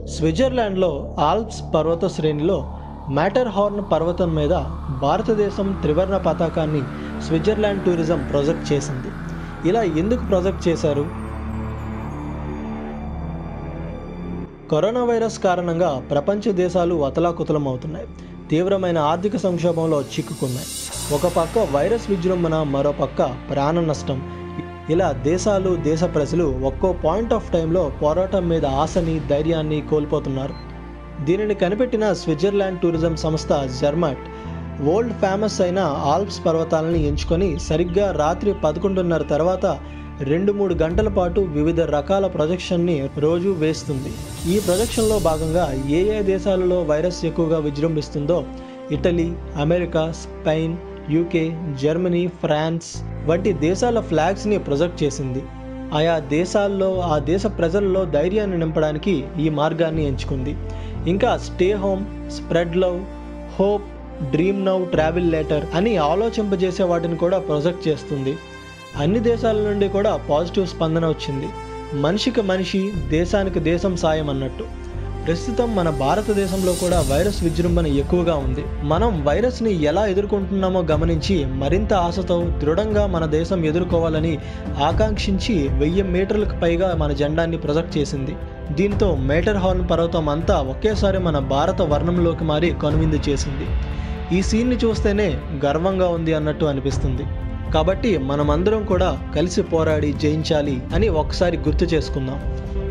స్విట్జర్లాండ్లో Alps పర్వత శ్రేణిలో matter horn పర్వతం మీద భారతదేశం త్రివర్ణ పతాకాన్ని స్విట్జర్లాండ్ టూరిజం ప్రొజెక్ట్ చేసింది ఇలా ఎందుకు ప్రొజెక్ట్ చేశారు కరోనా వైరస్ కారణంగా ప్రపంచ దేశాలు అతలాకుతలం అవుతున్నాయి తీవ్రమైన ఆర్థిక సంక్షోభంలో చిక్కుకున్నాయి ఒక పక్క వైరస్ విజృంభణ మరో పక్క ప్రాణ నష్టం ఇలా దేశాలు దేశ ప్రజలు ఒక్కో పాయింట్ ఆఫ్ టైంలో పోరాటం మీద ఆశని ధైర్యాన్ని కోల్పోతున్నారు దీనిని కనిపెట్టిన స్విట్జర్లాండ్ టూరిజం సంస్థ జర్మాట్ వరల్డ్ ఫేమస్ అయిన ఆల్ప్స్ పర్వతాలని ఎంచుకొని సరిగ్గా రాత్రి పదకొండున్నర తర్వాత రెండు మూడు గంటల పాటు వివిధ రకాల ప్రొజెక్షన్ని రోజు వేస్తుంది ఈ ప్రొజెక్షన్లో భాగంగా ఏ ఏ దేశాలలో వైరస్ ఎక్కువగా విజృంభిస్తుందో Italy America Spain UK Germany France వంటి దేశాల ఫ్లాగ్స్ని ప్రొజెక్ట్ చేసింది ఆయా దేశాల్లో ఆ దేశ ప్రజల్లో ధైర్యాన్ని నింపడానికి ఈ మార్గాన్ని ఎంచుకుంది ఇంకా stay home spread love hope dream now travel later అని ఆలోచింపజేసే వాటిని కూడా ప్రొజెక్ట్ చేస్తుంది అన్ని దేశాల నుండి కూడా పాజిటివ్ స్పందన వచ్చింది మనిషికి మనిషి దేశానికి దేశం సాయం అన్నట్టు ప్రస్తుతం మన భారతదేశంలో కూడా వైరస్ విజృంభణ ఎక్కువగా ఉంది మనం వైరస్ని ఎలా ఎదుర్కొంటున్నామో గమనించి మరింత ఆశతో దృఢంగా మన దేశం ఎదుర్కోవాలని ఆకాంక్షించి వెయ్యి మీటర్లకు పైగా మన జెండాన్ని ప్రొజెక్ట్ చేసింది దీంతో మేటర్ హార్న్ పర్వతం అంతా ఒకేసారి మన భారత వర్ణంలోకి మారి కనువిందు చేసింది ఈ సీన్ని చూస్తేనే గర్వంగా ఉంది అన్నట్టు అనిపిస్తుంది కాబట్టి మనమందరం కూడా కలిసి పోరాడి జయించాలి అని ఒకసారి గుర్తు చేసుకుందాం